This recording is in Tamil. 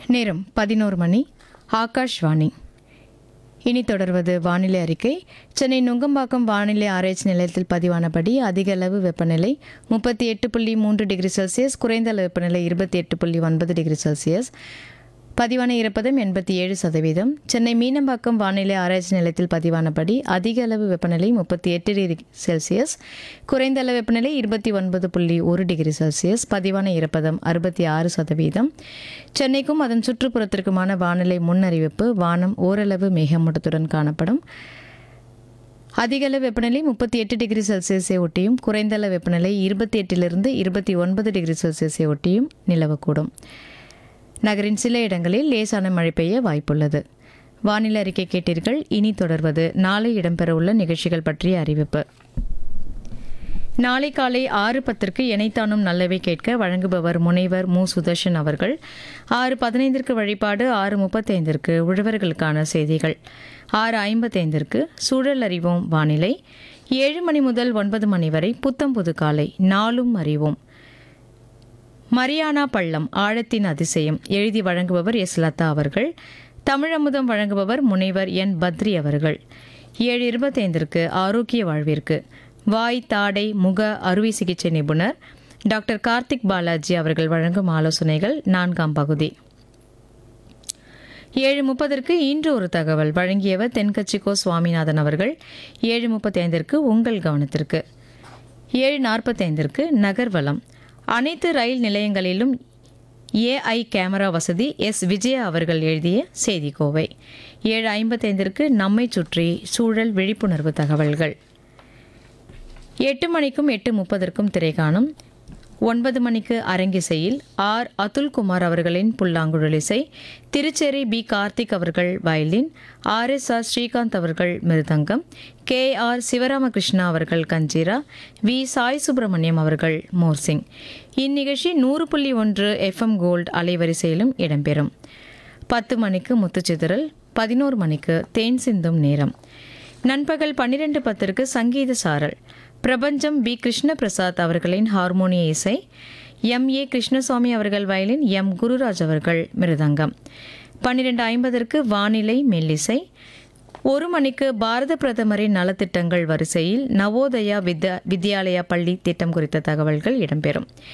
நேரம் பதினோரு மணி ஆகாஷ்வாணி இனி தொடர்வது வானிலை அறிக்கை சென்னை நுங்கம்பாக்கம் வானிலை ஆராய்ச்சி நிலையத்தில் பதிவானபடி அதிக அளவு வெப்பநிலை முப்பத்தி எட்டு புள்ளி மூன்று டிகிரி செல்சியஸ் குறைந்த அளவு வெப்பநிலை இருபத்தி எட்டு புள்ளி ஒன்பது டிகிரி செல்சியஸ் பதிவான ஈரப்பதம் எண்பத்தி ஏழு சதவீதம் சென்னை மீனம்பாக்கம் வானிலை ஆராய்ச்சி நிலையத்தில் பதிவானபடி அதிக அளவு வெப்பநிலை முப்பத்தி எட்டு டிகிரி செல்சியஸ் குறைந்த அளவு வெப்பநிலை இருபத்தி ஒன்பது புள்ளி ஒரு டிகிரி செல்சியஸ் பதிவான ஈரப்பதம் அறுபத்தி ஆறு சதவீதம் சென்னைக்கும் அதன் சுற்றுப்புறத்திற்குமான வானிலை முன்னறிவிப்பு வானம் ஓரளவு மேகமூட்டத்துடன் காணப்படும் அதிகளவு வெப்பநிலை முப்பத்தி எட்டு டிகிரி செல்சியஸை ஒட்டியும் குறைந்தளவு வெப்பநிலை இருபத்தி எட்டிலிருந்து இருபத்தி ஒன்பது டிகிரி செல்சியஸை ஒட்டியும் நிலவக்கூடும் நகரின் சில இடங்களில் லேசான மழை பெய்ய வாய்ப்புள்ளது வானிலை அறிக்கை கேட்டீர்கள் இனி தொடர்வது நாளை இடம்பெறவுள்ள நிகழ்ச்சிகள் பற்றிய அறிவிப்பு நாளை காலை ஆறு பத்திற்கு இணைத்தானும் நல்லவை கேட்க வழங்குபவர் முனைவர் மு சுதர்ஷன் அவர்கள் ஆறு பதினைந்திற்கு வழிபாடு ஆறு முப்பத்தைந்திற்கு உழவர்களுக்கான செய்திகள் ஆறு ஐம்பத்தைந்திற்கு சூழல் அறிவோம் வானிலை ஏழு மணி முதல் ஒன்பது மணி வரை புத்தம் புது காலை நாளும் அறிவோம் மரியானா பள்ளம் ஆழத்தின் அதிசயம் எழுதி வழங்குபவர் எஸ் லதா அவர்கள் தமிழமுதம் வழங்குபவர் முனைவர் என் பத்ரி அவர்கள் ஏழு இருபத்தைந்திற்கு ஆரோக்கிய வாழ்விற்கு வாய் தாடை முக அறுவை சிகிச்சை நிபுணர் டாக்டர் கார்த்திக் பாலாஜி அவர்கள் வழங்கும் ஆலோசனைகள் நான்காம் பகுதி ஏழு முப்பதற்கு இன்று ஒரு தகவல் வழங்கியவர் தென்கட்சிக்கோ சுவாமிநாதன் அவர்கள் ஏழு முப்பத்தி ஐந்திற்கு உங்கள் கவனத்திற்கு ஏழு நாற்பத்தைந்திற்கு நகர்வலம் அனைத்து ரயில் நிலையங்களிலும் ஏஐ கேமரா வசதி எஸ் விஜயா அவர்கள் எழுதிய செய்திக்கோவை ஏழு ஐம்பத்தைந்திற்கு நம்மை சுற்றி சூழல் விழிப்புணர்வு தகவல்கள் எட்டு மணிக்கும் எட்டு முப்பதற்கும் திரைகாணும் ஒன்பது மணிக்கு அரங்கிசையில் ஆர் அதுல்குமார் அவர்களின் புல்லாங்குழல் இசை திருச்சேரி பி கார்த்திக் அவர்கள் violin R S R Srikanth அவர்கள் மிருதங்கம் கே ஆர் சிவராமகிருஷ்ணா அவர்கள் கஞ்சீரா வி சாய் சுப்பிரமணியம் அவர்கள் மோர்சிங் இந்நிகழ்ச்சி நூறு புள்ளி ஒன்று எஃப்எம் கோல்டு அலைவரிசையிலும் இடம்பெறும் பத்து மணிக்கு முத்துச்சிதறல் பதினோரு மணிக்கு தேன் சிந்தும் நேரம் நண்பகல் பன்னிரெண்டு பத்திற்கு சங்கீத சாரல் பிரபஞ்சம் பி கிருஷ்ண பிரசாத் அவர்களின் ஹார்மோனிய இசை எம் ஏ கிருஷ்ணசுவாமி அவர்கள் வயலின் எம் குருராஜ் அவர்கள் மிருதங்கம் பன்னிரெண்டு ஐம்பதற்கு வானிலை மெல்லிசை ஒரு மணிக்கு பாரத பிரதமரின் நலத்திட்டங்கள் வரிசையில் நவோதயா வித்யா வித்யாலயா பள்ளி திட்டம் குறித்த தகவல்கள் இடம்பெறும்